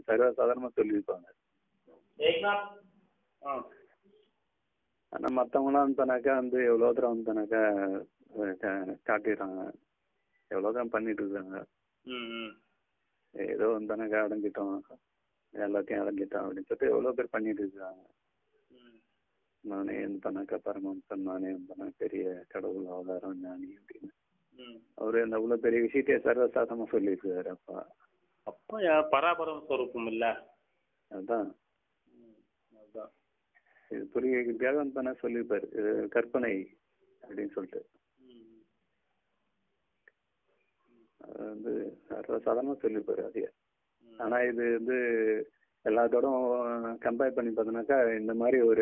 சர்வசாதாரணமா சொல்லியிருப்பாங்க ஆ ஆனா மத்தவங்களாம் வந்தனாக்கா வந்து எவ்வளோ தூரம் வந்தனாக்கா அஹ் கா- காட்டிடுறாங்க எவ்வளோ தூரம் பண்ணிட்டு இருக்காங்க ம் ம் ஏதோ வந்தனாக்கா அடைஞ்சிட்டோம் எல்லாத்தையும் அடைஞ்சிட்டோம் அப்படின்னு சொல்லிட்டு எவ்வளோ பேர் பண்ணிட்டு இருக்காங்க ம் நானே வந்தனாக்கா பரமஹம்சன் நானே வந்தனா பெரிய கடவுள் அவதாரம் ஞானி அப்படின்னு ம் அவரு அந்த அவ்வளோ பெரிய விஷயத்தையே சர்வசாதாரணமா சொல்லியிருக்காரு அப்பா அப்போ யா- பராபரம் ஸ்வரூபம் இல்ல அதான் ம் அதுதான் இது புரிய வைக்கிறதுக்காக வந்தனா சொல்லியிருப்பாரு இது கற்பனை அப்படின்னு சொல்லிட்டு ம் அது வந்து சர்வசாதாரணமா சொல்லியிருப்பாரு அதையே ம். ஆனா இது வந்து எல்லாத்தோடும் கம்பேர் பண்ணி பார்த்தோம்னாக்கா இந்த மாதிரி ஒரு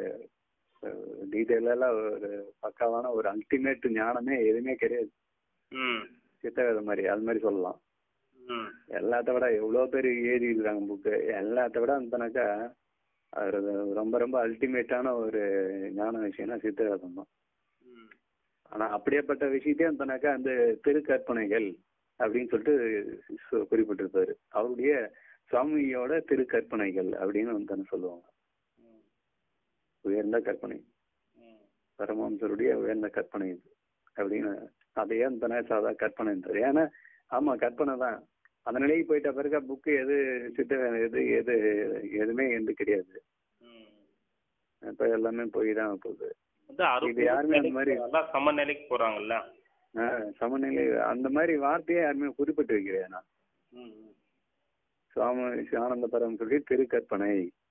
டீட்டெயிலாக ஒரு பக்காவான ஒரு அல்டிமேட் ஞானமே எதுவுமே கிடையாது ம் சித்தகதை மாதிரி அது மாதிரி சொல்லலாம் ம் எல்லாத்த விட எவ்வளோ பேர் எழுதி இருக்காங்க புக்கு எல்லாத்த விட வந்தனாக்கா அது ரொம்ப ரொம்ப அல்டிமேட்டான ஒரு ஞான விஷயம்னா சித்தகதம் தான் ம் ஆனா அப்படியேப்பட்ட விஷயத்தையும் வந்தனாக்கா அந்த திருக்கற்பனைகள் அப்படின்னு சொல்லிட்டு சு- குறிப்பிட்டிருப்பாரு அவருடைய சுவாமியோட திருக்கற்பனைகள் அப்படின்னு வந்து சொல்லுவாங்க ம் உயர்ந்த கற்பனை ம் பரமஹம்சருடைய உயர்ந்த கற்பனை இது அப்படின்னு அதையே அந்த சாதா கற்பனைன்றது ஏன்னா ஆமா கற்பனை தான் அந்த நிலைக்கு போயிட்ட பிறகு புக்கு எது சித்த எது எது எதுவுமே எந்த கிடையாது ம் இப்ப எல்லாமே போய் தான் போகுது வந்து இது யாருமே அந்த மாதிரி- எல்லாம் சம நிலைக்கு போறாங்கல்ல ஆஹ் சமநிலை அந்த மாதிரி வார்த்தையே யாருமே குறிப்பிட்டு வைக்கிறேன் நான் ம் ம் சுவாமி ஆனந்த பரம் சொல்லி திருக்கற்பனை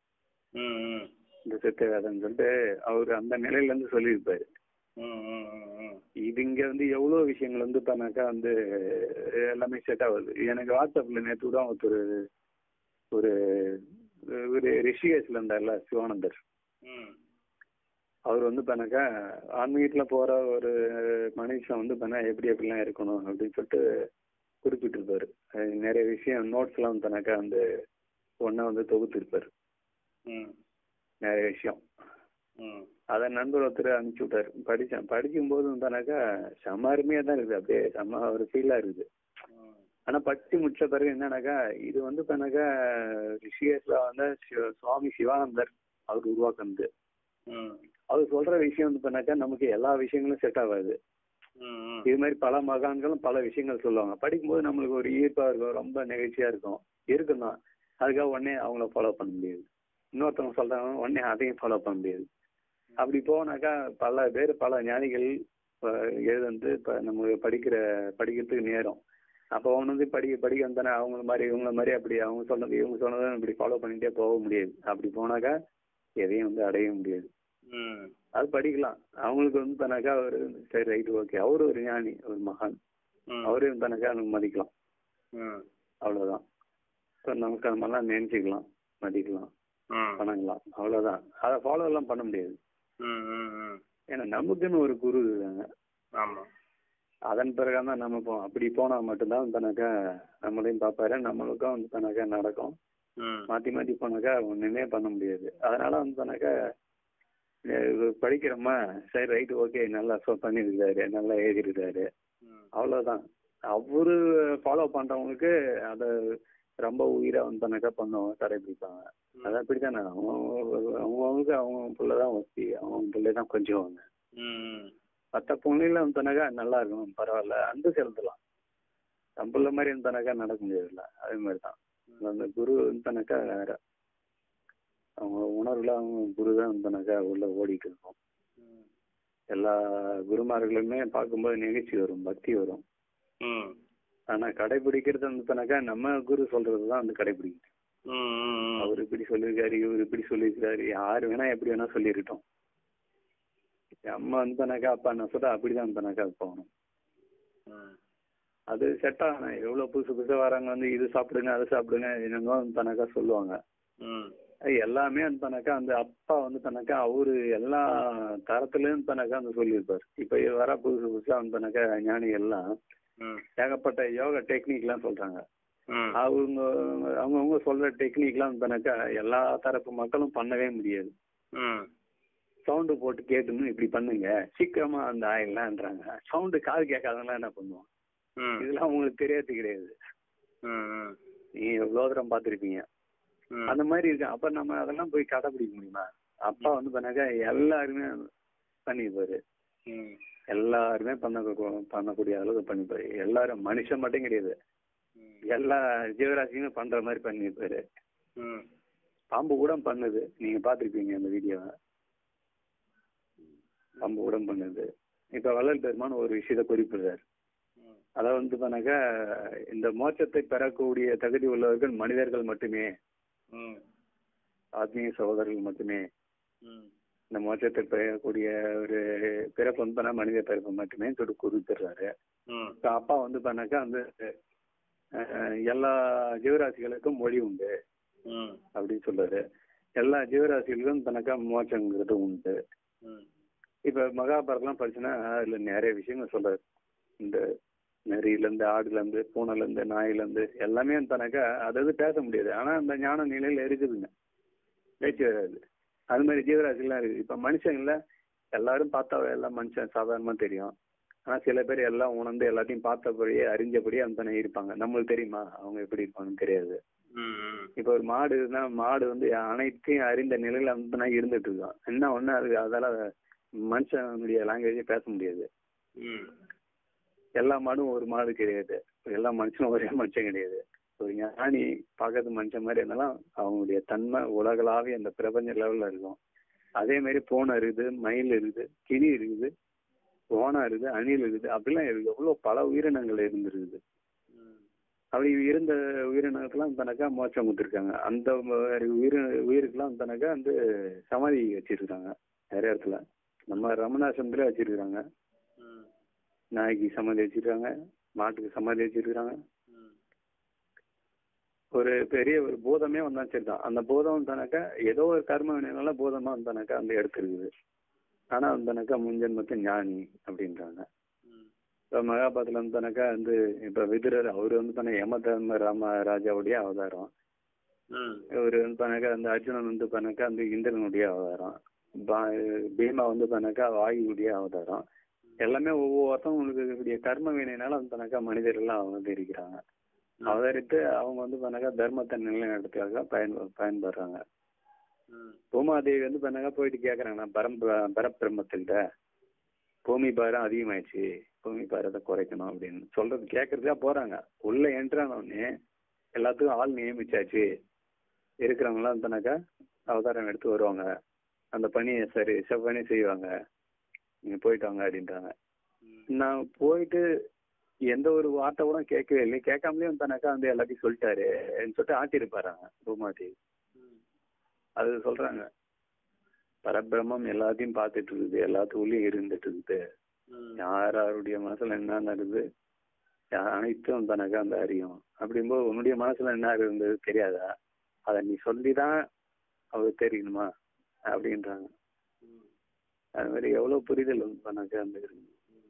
ம் ம் இந்த சித்தவேதம் சொல்லிட்டு அவர் அந்த நிலையில இருந்து சொல்லியிருப்பாரு ம் ம் ம் ம் இது இங்க வந்து எவ்வளவு விஷயங்கள் வந்து பண்ணாக்கா வந்து எல்லாமே செட் ஆகுது எனக்கு வாட்ஸ்அப்ல நேற்று கூட ஒருத்தர் ஒரு ஒரு ரிஷிகேஷ்ல இருந்தார்ல சிவானந்தர் ம் அவர் வந்து பண்ணாக்கா ஆன்மீகத்துல போற ஒரு மனுஷன் வந்து பண்ணா எப்படி எப்படிலாம் இருக்கணும் அப்படின்னு சொல்லிட்டு குறிப்பிட்டிருப்பாரு அஹ் நிறைய விஷயம் நோட்ஸ் எல்லாம் வந்து பண்ணாக்கா வந்து ஒன்னா வந்து தொகுத்திருப்பாரு ம் நிறைய விஷயம் ம் அதை நண்பர் ஒருத்தர் அனுப்பிச்சு விட்டாரு படிச்சேன் படிக்கும்போது வந்தானாக்கா செம்ம அருமையா தான் இருக்குது அப்படியே செம்ம ஒரு ஃபீலா இருக்குது ம் ஆனா படிச்சு முடிச்ச பிறகு என்னன்னாக்கா இது வந்து பண்ணாக்கா ரிஷிகேஷ்ல வந்து சிவ- சுவாமி சிவானந்தர் அவர் உருவாக்குனது ம் அவர் சொல்ற விஷயம் வந்து பண்ணாக்கா நமக்கு எல்லா விஷயங்களும் செட் ஆகாது ம் ம் இது மாதிரி பல மகான்களும் பல விஷயங்கள் சொல்லுவாங்க படிக்கும்போது நம்மளுக்கு ஒரு ஈர்ப்பா இருக்கும் ரொம்ப நெகிழ்ச்சியா இருக்கும் இருக்கும் தான் அதுக்காக உடனே அவங்கள ஃபாலோ பண்ண முடியாது இன்னொருத்தவங்க சொல்றாங்க உடனே அதையும் ஃபாலோ பண்ண முடியாது அப்படி போனாக்கா பல பேர் பல ஞானிகள் எழுந்து இப்ப நம்ம படிக்கிற படிக்கிறதுக்கு நேரம் அப்போ அவன் வந்து படிக்க படிக்க வந்தானே அவங்க மாதிரி இவங்கள மாதிரி அப்படி அவங்க சொன்னது இவங்க சொன்னதை இப்படி ஃபாலோ பண்ணிட்டே போக முடியாது அப்படி போனாக்கா எதையும் வந்து அடைய முடியாது ம் அது படிக்கலாம் அவங்களுக்கு வந்து தனக்கா ஒரு சரி ரைட் ஓகே அவரு ஒரு ஞானி ஒரு மகான் ம் அவரே தனக்கா நம்ம மதிக்கலாம் ம் அவ்வளவுதான் இப்போ நமக்கு அந்த மாதிரிலாம் நினைச்சுக்கலாம் மதிக்கலாம் ம் வணங்கலாம் அவ்வளவுதான் அதை ஃபாலோ எல்லாம் பண்ண முடியாது ம் ம் ம் ஏன்னா நமக்குன்னு ஒரு குரு இருக்காங்க ஆமாம் அதன் பிறகு தான் நம்ம போ அப்படி போனா மட்டும்தான் தனக்கா நம்மளையும் பார்ப்பாரு நம்மளுக்கும் வந்து தனக்கா நடக்கும் ம் மாத்தி மாத்தி போனாக்கா ஒண்ணுமே பண்ண முடியாது அதனால வந்து தனக்கா படிக்கிறோமா சரி ரைட் ஓகே நல்லா சொ பண்ணியிருக்காரு நல்லா எழுதியிருக்காரு ம் அவ்வளவுதான் அவரு ஃபாலோ பண்றவங்களுக்கு அதை ரொம்ப உயிரா வந்து தனக்கா பண்ணுவாங்க கடைபிடிப்பாங்க அது அப்படித்தானே அவங்க அவங்கவுங்களுக்கு அவங்க பிள்ளை தான் ஒத்தி அவங்க பிள்ளை தான் கொஞ்சுவாங்க ம் மற்ற பொண்ணுல வந்தனாக்கா நல்லா இருக்கும் பரவாயில்ல அன்பு செலுத்தலாம் தம் பிள்ளை மாதிரி இருந்தனாக்கா நடக்க முடியாதுல்ல அதே மாதிரி தான் அந்த குரு இருந்தனாக்கா வேற அவங்க உணர்வுல அவங்க குரு தான் இருந்தனாக்கா உள்ள ஓடிட்டு இருக்கும் ம் எல்லா குருமார்களுமே பார்க்கும்போது நிகழ்ச்சி வரும் பக்தி வரும் ம் ஆனா கடைபிடிக்கிறது வந்துனாக்கா நம்ம குரு சொல்றது தான் வந்து கடைபிடிக்கணும் ம் ம் அவர் இப்படி சொல்லியிருக்காரு இவர் இப்படி சொல்லியிருக்காரு யாரு வேணா எப்படி வேணா சொல்லிருக்கட்டும் அம்மா வந்தனாக்கா அப்பா நான் சொல்ற அப்படிதான் வந்தனாக்கா போகணும் ம் அது செட் ஆகணும் எவ்வளவு புதுசு புதுசா வராங்க வந்து இது சாப்பிடுங்க அது சாப்பிடுங்க என்னங்க தனக்கா சொல்லுவாங்க ம் அது எல்லாமே வந்து தனக்கா அந்த அப்பா வந்து தனக்கா அவரு எல்லா தரத்துலயும் தனக்கா வந்து சொல்லியிருப்பாரு இப்ப வர புதுசு புதுசா வந்து தனக்கா ஞானிகள் எல்லாம் ம் ஏகப்பட்ட யோகா டெக்னிக் எல்லாம் சொல்றாங்க ம் அவங்க அவங்கவுங்க சொல்ற டெக்னிக்லாம் தனக்கா எல்லா தரப்பு மக்களும் பண்ணவே முடியாது ம் சவுண்டு போட்டு கேட்டுன்னு இப்படி பண்ணுங்க சீக்கிரமா அந்த ஆயிடலான்றாங்க சவுண்டு காது கேட்காதவங்களாம் என்ன பண்ணுவோம் ம் இதெல்லாம் உங்களுக்கு தெரியாது கிடையாது ம் ம் நீ எவ்வளோ தூரம் பார்த்துருப்பீங்க ம். அந்த மாதிரி இருக்கு அப்ப நம்ம அதெல்லாம் போய் கடைபிடிக்க முடியுமா அப்பா வந்து பண்ணாக்கா எல்லாருமே பண்ணிப்பாரு ம். எல்லாருமே பண்ண பண்ணக்கூடிய அளவுக்கு பண்ணிப்பாரு எல்லாரும் மனுஷன் மட்டும் கிடையாது ம். எல்லா ஜீவராசியுமே பண்ற மாதிரி பண்ணிருப்பாரு ம். பாம்பு கூட பண்ணுது நீங்க பாத்திருப்பீங்க அந்த வீடியோவை பாம்பு கூட பண்ணுது இப்ப வள்ளல் பெருமான் ஒரு விஷயத்த குறிப்பிடுறாரு ம். அதாவது வந்து பண்ணாக்கா இந்த மோட்சத்தை பெறக்கூடிய தகுதி உள்ளவர்கள் மனிதர்கள் மட்டுமே ம். ஆத்மீய சகோதரர்கள் மட்டுமே ம். இந்த மோட்சத்தை பெறக்கூடிய ஒரு பிறப்பு வந்து பண்ணா மனித பிறப்பு மட்டுமே சொல்லி குறிப்பிடுறாரு ம். இப்ப அப்பா வந்து பண்ணாக்கா வந்து அஹ், எல்லா ஜீவராசிகளுக்கும் மொழி உண்டு ம். அப்படின்னு சொல்றாரு எல்லா ஜீவராசிகளுக்கும் தனக்கா மோட்சங்கிறது உண்டு ம். இப்ப மகாபாரதம்லாம் படிச்சுன்னா அதுல நிறைய விஷயங்கள் சொல்றாரு இந்த நெறியில இருந்து ஆடுல இருந்து பூனைல இருந்து நாயில இருந்து எல்லாமே தனக்கா அதாவது பேச முடியாது ஆனா அந்த ஞான நிலையில இருக்குதுங்க பேச்சு வராது அது மாதிரி ஜீவராசிலாம் இருக்கு இப்ப மனுஷங்கள எல்லாரும் பார்த்தா எல்லாம் மனுஷன் சாதாரணமா தெரியும் ஆனா சில பேர் எல்லாம் உணர்ந்து எல்லாத்தையும் பார்த்தபடியே அறிஞ்சபடியே அந்த இருப்பாங்க நம்மளுக்கு தெரியுமா அவங்க எப்படி இருப்பாங்கன்னு தெரியாது ம். ம். இப்ப ஒரு மாடு இருந்தா மாடு வந்து அனைத்தையும் அறிந்த நிலையில வந்து இருந்துட்டு இருக்கான் என்ன ஒண்ணு அது அதால மனுஷனுடைய லாங்குவேஜே பேச முடியாது ம். எல்லா மாடும் ஒரு மாடு கிடையாது எல்லா மனுஷனும் ஒரே மனுஷன் கிடையாது ஒரு ஞானி பார்க்கறது மனுஷன் மாதிரி இருந்தாலும் அவங்களுடைய தன்மை உலகளாவிய அந்த பிரபஞ்ச லெவல்ல இருக்கும் அதே மாதிரி பூனை இருக்குது மயில் இருக்குது கிளி இருக்குது ஓனம் இருக்குது அணில் இருக்குது அப்படிலாம் இருக்கு எவ்வளவு பல உயிரினங்கள் இருந்திருக்குது ம். அப்படி இருந்த உயிரினத்துலாம் தனக்கா மோட்சம் கொடுத்துருக்காங்க அந்த மாதிரி உயிர் உயிருக்கெல்லாம் தனக்கா வந்து சமாதி வச்சிருக்காங்க நிறைய இடத்துல நம்ம ரமணாசிரமத்துல வச்சிருக்காங்க ம். நாய்க்கு சமாதி வச்சிருக்காங்க மாட்டுக்கு சமாதி வச்சிருக்காங்க ம். ஒரு பெரிய ஒரு பூதமே வந்தா சரிதான் அந்த பூதம் தனக்கா ஏதோ ஒரு கர்ம வினைனால பூதமா வந்தானாக்கா அந்த இடத்து இருக்குது ஆனா வந்தானாக்கா முன்ஜென்மத்து ஞானி அப்படின்றாங்க ம். இப்ப மகாபாரதத்துல வந்தானாக்கா வந்து இப்ப விதுரர் அவரு வந்து பண்ண யம தர்ம ராம ராஜாவுடைய அவதாரம் ம். இவர் வந்து பண்ணாக்கா அந்த அர்ஜுனன் வந்து பண்ணாக்கா அந்த இந்திரனுடைய அவதாரம் பா- பீமா வந்து பண்ணாக்கா வாயுடைய அவதாரம் எல்லாமே ஒவ்வொருத்தவங்களுக்கு இருக்கக்கூடிய கர்ம வினைனால வந்து பண்ணாக்கா மனிதர்கள்லாம் அவதரிக்கிறாங்க அவதரித்து அவங்க வந்து பண்ணாக்கா தர்மத்தை நிலைநாட்டுறதுக்காக பயன் பயன்படுறாங்க ம். பூமாதேவி வந்து பண்ணாக்கா போயிட்டு கேக்குறாங்க நான் பரம் பரபிரம்மத்திட்ட பூமி பாரம் அதிகமாயிடுச்சு பூமி பாரத்தை குறைக்கணும் அப்படின்னு சொல்றது கேட்கறதுக்கா போறாங்க உள்ள என்ட்ரான உடனே எல்லாத்துக்கும் ஆள் நியமிச்சாச்சு இருக்கிறவங்களாம் இருந்தானாக்கா அவதாரம் எடுத்து வருவாங்க அந்த பணியை சரி செவ்வனே செய்வாங்க நீங்க போயிட்டு வாங்க அப்படின்றாங்க ம். நான் போயிட்டு எந்த ஒரு வார்த்தை கூட கேட்கவே இல்லை கேட்காமலே வந்தானாக்கா வந்து எல்லாத்தையும் சொல்லிட்டாரு சொல்லிட்டு ஆட்டிருப்பாராங்க பூமாதேவி ம். அது சொல்றாங்க பரபிரம்மம் எல்லாத்தையும் பார்த்துட்டு இருக்குது எல்லாத்துக்குள்ளயும் இருந்துட்டு இருக்குது ம். யார் யாருடைய மனசுல என்ன நடக்குது யா- அனைத்தும் தனக்கு அந்த அறியும் அப்படிங்கும்போது உன்னுடைய மனசுல என்ன இருந்தது தெரியாதா அதை நீ சொல்லிதான் அவருக்கு தெரியணுமா அப்படின்றாங்க ம். அது மாதிரி எவ்வளவு புரிதல் வந்து தனக்கு அந்த இருக்கு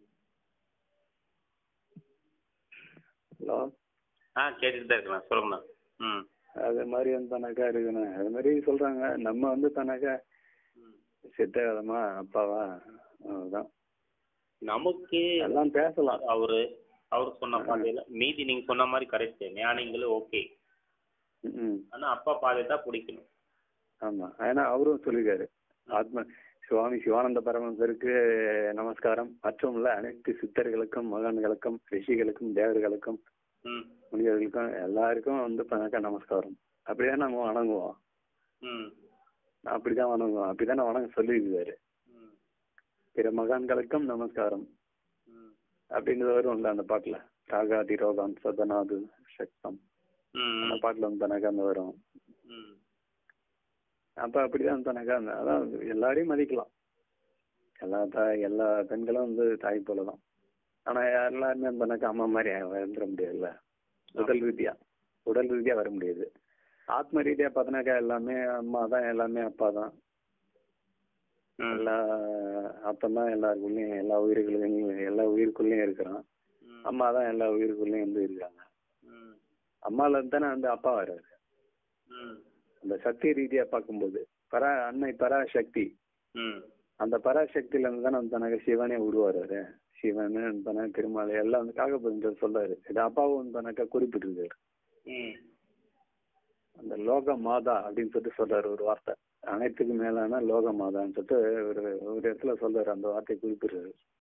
ஹலோ ஆ கேட்டுட்டு தான் இருக்கலாம் சொல்லுங்கண்ணா ம் அது மாதிரி வந்து தனக்கா இருக்குண்ணே அது மாதிரி சொல்றாங்க நம்ம வந்து தனக்கா ம். சித்தகாதமா அப்பாவா அதுதான் நமக்கு எல்லாம் பேசலாம் அவரு அவர் சொன்ன பாதையில மீதி நீங்க சொன்ன மாதிரி கரெக்ட் ஞானிங்களும் ஓகே ம் ஆனா அப்பா பாதை தான் பிடிக்கணும் ஆமா ஏன்னா அவரும் சொல்லிருக்காரு ஆத்ம சுவாமி சிவானந்த பரமசருக்கு நமஸ்காரம் மற்றும் உள்ள அனைத்து சித்தர்களுக்கும் மகான்களுக்கும் ரிஷிகளுக்கும் தேவர்களுக்கும் ம் முனிவர்களுக்கும் எல்லாருக்கும் வந்து பண்ணாக்கா நமஸ்காரம் அப்படிதான் நம்ம வணங்குவோம் ம் அப்படிதான் வணங்குவோம் அப்படிதான் வணங்க சொல்லியிருக்காரு ம் பிற மகான்களுக்கும் நமஸ்காரம் ம் அப்படின்றது வரும்ல அந்த பாட்டுல ராகாதி ரோகம் சதனாது சக்தம் அந்த ம் பாட்டுல வந்து தனக்கா அந்த வரும் ம் அப்ப அப்படிதான் தனக்கா அந்த அதான் எல்லாரையும் மதிக்கலாம் எல்லா தாய் எல்லா பெண்களும் வந்து தாய் போலதான் ஆனா எல்லாருமே தனக்கு அம்மா மாதிரி வந்துட முடியாதுல்ல உடல் ரீதியா உடல் ரீதியா வர முடியாது ஆத்ம ரீதியா பார்த்தனாக்கா எல்லாமே அம்மா தான் எல்லாமே அப்பா தான் ம் எல்லா அப்பன் தான் எல்லாருக்குள்ளயும் எல்லா உயிர்களுக்கும் எல்லா உயிருக்குள்ளயும் இருக்கிறான் ம் அம்மா தான் எல்லா உயிருக்குள்ளயும் வந்து இருக்காங்க ம் அம்மால இருந்து தானே வந்து அப்பா வர்றாரு ம் அந்த சக்தி ரீதியா பார்க்கும்போது பரா அன்னை பராசக்தி ம் அந்த பராசக்தியில இருந்து தானே வந்து தனக்கு சிவனே உருவாரு சிவன் தனக்கு திருமாலை எல்லாம் வந்து காகப்படுத்த சொல்றாரு இது அப்பாவும் வந்து தனக்கா குறிப்பிட்டிருக்காரு ம் அந்த லோக மாதா அப்படின்னு சொல்லிட்டு சொல்றாரு ஒரு வார்த்தை அனைத்துக்கும் மேலான லோக மாதான்னு சொல்லிட்டு ஒரு ஒரு இடத்துல சொல்றாரு அந்த வார்த்தையை குறிப்பிடுறாரு